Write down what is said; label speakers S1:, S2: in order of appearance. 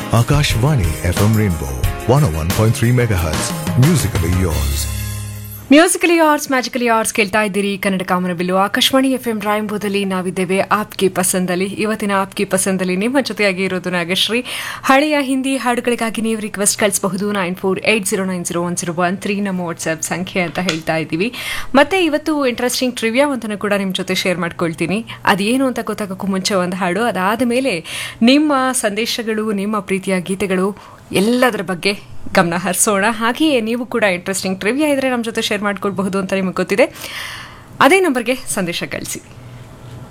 S1: Akashvani FM Rainbow 101.3 MHz. Musically yours.
S2: Musically yours magically yours ಕೇಳ್ತಾ ಇದ್ದೀರಿ ಕನ್ನಡ ಕಾಮನಬಿಲ್ಲು Akashvani F M ರಾಯಂಬೋದಲ್ಲಿ ನಾವಿದ್ದೇವೆ ಆಪ್ಗೆ ಪಸಂದಲ್ಲಿ ಇವತ್ತಿನ ಆಪ್ಗೆ ಪಸಂದಲ್ಲಿ ನಿಮ್ಮ ಜೊತೆಯಾಗಿ ಇರೋದು ನಾಗಶ್ರೀ ಹಳೆಯ ಹಿಂದಿ ಹಾಡುಗಳಿಗಾಗಿ ನೀವು ರಿಕ್ವೆಸ್ಟ್ ಕಳಿಸಬಹುದು nine four eight zero nine zero one zero one three ನಮ್ಮ ವಾಟ್ಸ್ಆಪ್ ಸಂಖ್ಯೆ ಅಂತ ಹೇಳ್ತಾ ಇದ್ದೀವಿ ಮತ್ತೆ ಇವತ್ತು ಇಂಟ್ರೆಸ್ಟಿಂಗ್ ಟ್ರಿವಿಯಾ ಒಂದನ್ನು ಕೂಡ ನಿಮ್ಮ ಜೊತೆ ಶೇರ್ ಮಾಡ್ಕೊಳ್ತೀನಿ ಅದೇನು ಅಂತ ಗೊತ್ತಾಗೋಕ್ಕೂ ಮುಂಚೆ ಒಂದು ಹಾಡು ಅದಾದ ಮೇಲೆ ನಿಮ್ಮ ಸಂದೇಶಗಳು ನಿಮ್ಮ ಪ್ರೀತಿಯ ಗೀತೆಗಳು ಎಲ್ಲದರ ಬಗ್ಗೆ ಗಮನ ಹರಿಸೋಣ ಹಾಗೆಯೇ ನೀವು ಕೂಡ ಇಂಟ್ರೆಸ್ಟಿಂಗ್ ಟ್ರಿವಿಯಾ ಇದ್ರೆ ನಮ್ಮ ಜೊತೆ ಶೇರ್ ಮಾಡ್ಕೊಳ್ಬಹುದು ಅಂತ ನಿಮಗೆ ಗೊತ್ತಿದೆ ಅದೇ ನಂಬರ್ಗೆ ಸಂದೇಶ ಕಳಿಸಿ